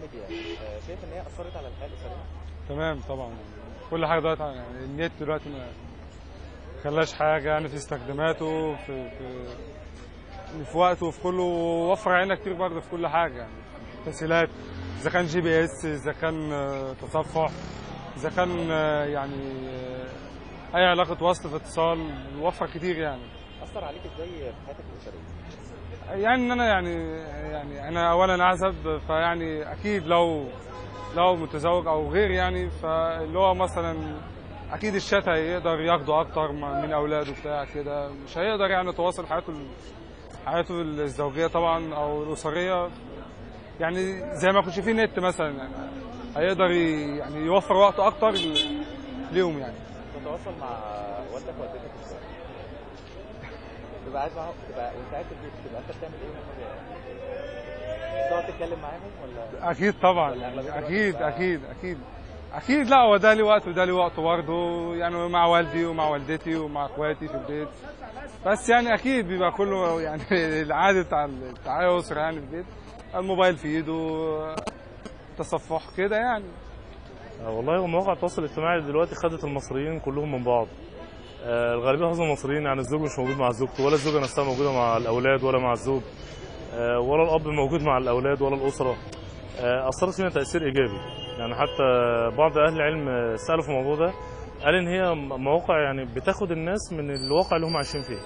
ميديا آه، شايف ان هي اثرت على الحياه الاسريه؟ تمام طبعا كل حاجه دلوقتي يعني النت دلوقتي ما خلاش حاجه يعني في استخداماته في في في وقته وفي كله وفر علينا كتير برضه في كل حاجه يعني تسهيلات اذا كان جي بي اس اذا كان آه، تصفح اذا كان آه، يعني آه، اي علاقه وصل في اتصال وفر كتير يعني اثر عليك ازاي في حياتك الاسريه؟ يعني ان انا يعني يعني انا اولا اعزب فيعني اكيد لو لو متزوج او غير يعني فاللي هو مثلا اكيد الشتا يقدر ياخده اكتر مع- من اولاده بتاع كده مش هيقدر يعني يتواصل حياته ال- حياته الزوجيه طبعا او الاسريه يعني زي ما كنتش فيه نت مثلا يعني هيقدر ي- يعني يوفر وقت اكتر ل- ليهم يعني تتواصل مع والدك ووالدتك ازاي؟ تبقى قاعد معاهم تبقى وانت قاعد في البيت تبقى انت بتعمل ايه وهم بيعملوا؟ تقعد تتكلم معاهم ولا اكيد طبعا ولا أغلبية يعني الوقت اكيد بقى- اكيد اكيد اكيد لا هو ده لي وقت وده لي وقت برضه يعني مع والدي ومع والدتي ومع اخواتي في البيت بس يعني اكيد بيبقى كله يعني العادي بتاع بتاع اي اسره يعني في البيت الموبايل في ايده تصفح كده يعني آه، والله هو مواقع التواصل الاجتماعي دلوقتي خدت المصريين كلهم من بعض آه، الغالبيه معظم المصريين يعني الزوج مش موجود مع زوجته ولا الزوجه نفسها موجوده مع الاولاد ولا مع الزوج آه، ولا الاب موجود مع الاولاد ولا الاسره آه، اثرت فينا تاثير ايجابي يعني حتى بعض اهل العلم آه، سالوا في الموضوع ده قال ان هي م- مواقع يعني بتاخد الناس من الواقع اللي هم عايشين فيه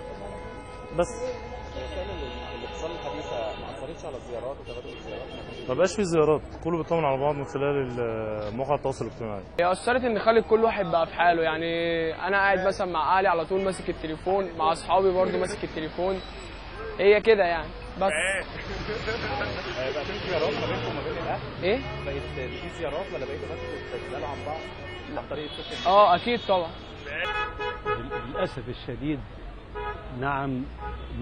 بس وسائل ال- الاتصال الحديثه ما اثرتش على الزيارات وتبادل الزيارات؟ ما بقاش في زيارات كله بيطمن على بعض من خلال ال- مواقع التواصل الاجتماعي هي اثرت ان خلت كل واحد بقى في حاله يعني انا قاعد مثلا مع اهلي على طول ماسك التليفون مع اصحابي برضو ماسك التليفون هي كده يعني بس آه، بقى في زيارات ما بينكم وما بين الاهل؟ ايه بقت في زيارات ولا بقيتوا بس بتسالوا عن بعض عن طريق السوشيال ميديا؟ اه اكيد طبعا للأسف الشديد نعم 100%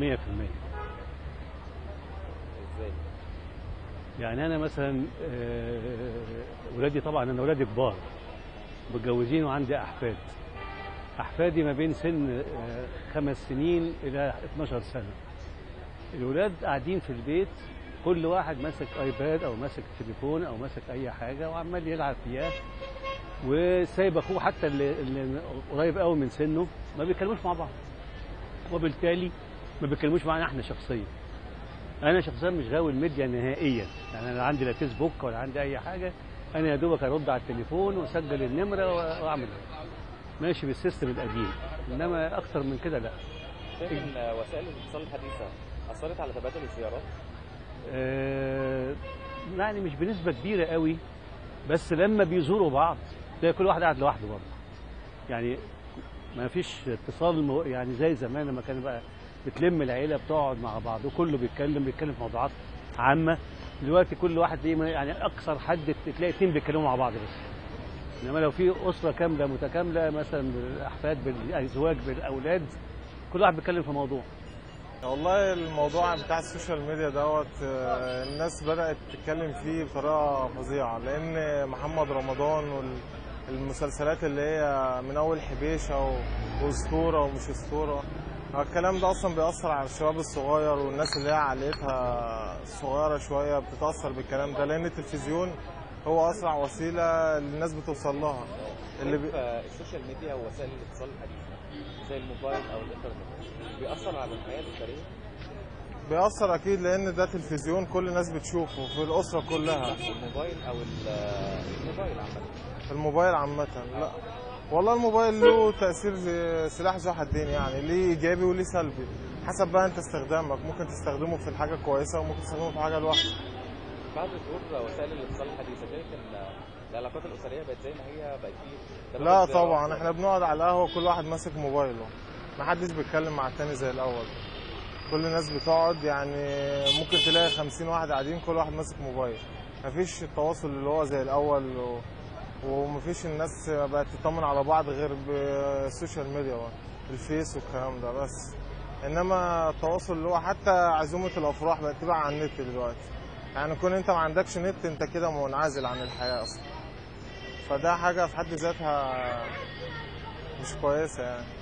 ازاي؟ يعني أنا مثلا آه، ولادي طبعا أنا ولادي كبار متجوزين وعندي أحفاد أحفادي ما بين سن آه، خمس سنين إلى 12 سنة الولاد قاعدين في البيت كل واحد ماسك ايباد او ماسك تليفون او ماسك اي حاجه وعمال يلعب فيها وسايب اخوه حتى اللي, اللي قريب قوي من سنه ما بيتكلموش مع بعض وبالتالي ما بيتكلموش معانا احنا شخصيا انا شخصيا مش غاوي الميديا نهائيا يعني انا لا عندي لا فيسبوك ولا عندي اي حاجه انا يا دوبك ارد على التليفون واسجل النمره واعمل ماشي بالسيستم القديم انما اكتر من كده لا شايف ان وسائل الاتصال الحديثه اثرت على تبادل الزيارات؟ آه، يعني مش بنسبه كبيره قوي بس لما بيزوروا بعض تلاقي كل واحد قاعد لوحده برضه يعني ما فيش اتصال مو- يعني زي زمان لما كان بقى بتلم العيله بتقعد مع بعض وكله بيتكلم بيتكلم في موضوعات عامه دلوقتي كل واحد ليه ما- يعني اكثر حد تلاقي اتنين بيتكلموا مع بعض بس انما لو في اسره كامله متكامله مثلا بالاحفاد بالازواج بالاولاد كل واحد بيتكلم في موضوع والله الموضوع بتاع السوشيال ميديا دوت آه، الناس بدأت تتكلم فيه بطريقة فظيعة لأن محمد رمضان والمسلسلات اللي هي من أول حبيشة و- وأسطورة ومش أسطورة الكلام ده أصلا بيأثر على الشباب الصغير والناس اللي هي عقليتها صغيرة شوية بتتأثر بالكلام ده لأن التلفزيون هو أسرع وسيلة الناس بتوصل لها اللي بي... شايف آه، السوشيال ميديا ووسائل الاتصال الحديثه زي الموبايل او الانترنت بيأثر على الحياه الاسريه؟ بيأثر أكيد لأن ده تلفزيون كل الناس بتشوفه في الأسرة كلها الموبايل او ال- آه، الموبايل عامه الموبايل عامة لا والله الموبايل له تأثير زي سلاح ذو حدين يعني ليه إيجابي وليه سلبي حسب بقى أنت استخدامك ممكن تستخدمه في الحاجة كويسة وممكن تستخدمه في حاجة الوحشة بعد ظهور وسائل الاتصال الحديثة شايف ان العلاقات الاسريه بقت زي ما هي بقت في تبادل لا زيارات طبعا ولا- احنا بنقعد على القهوة كل واحد ماسك موبايله محدش بيتكلم مع التاني زي الأول كل الناس بتقعد يعني ممكن تلاقي خمسين واحد قاعدين كل واحد ماسك موبايل مفيش التواصل اللي هو زي الأول و... ومفيش الناس بقت تطمن على بعض غير بالسوشيال ميديا بقى، الفيس والكلام ده بس انما التواصل اللي هو حتى عزومه الافراح بقت تبقى على النت دلوقتي يعني كون انت ما عندكش نت انت كده منعزل عن الحياه اصلا فده حاجه في حد ذاتها مش كويسه يعني